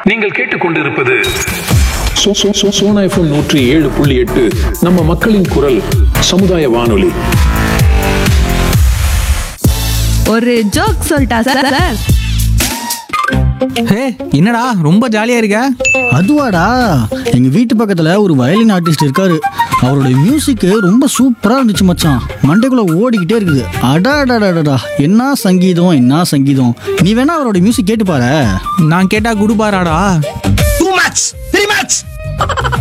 நீங்கள் கேட்டுக்கொண்டிருப்பது சோ- சோ- சோ- சோனா எஃப்எம் நூற்றி ஏழு புள்ளி எட்டு நம்ம மக்களின் குரல் சமுதாய வானொலி ஒரு ஜோக் சொல்லிட்டா சார் சார் ஹே என்னடா ரொம்ப ஜாலியா இருக்க அதுவாடா எங்க வீட்டு பக்கத்துல ஒரு வயலின் ஆர்டிஸ்ட் இருக்காரு அவரோட மியூசிக் ரொம்ப சூப்பரா இருந்துச்சு மச்சான் மண்டைக்குள்ள ஓடிக்கிட்டே இருக்குது அடாடாடாடா என்ன சங்கீதம் என்ன சங்கீதம் நீ வேணா அவரோட மியூசிக் கேட்டு பாரு நான் கேட்டா குடுபாராடா டூ மச் த்ரீ மச்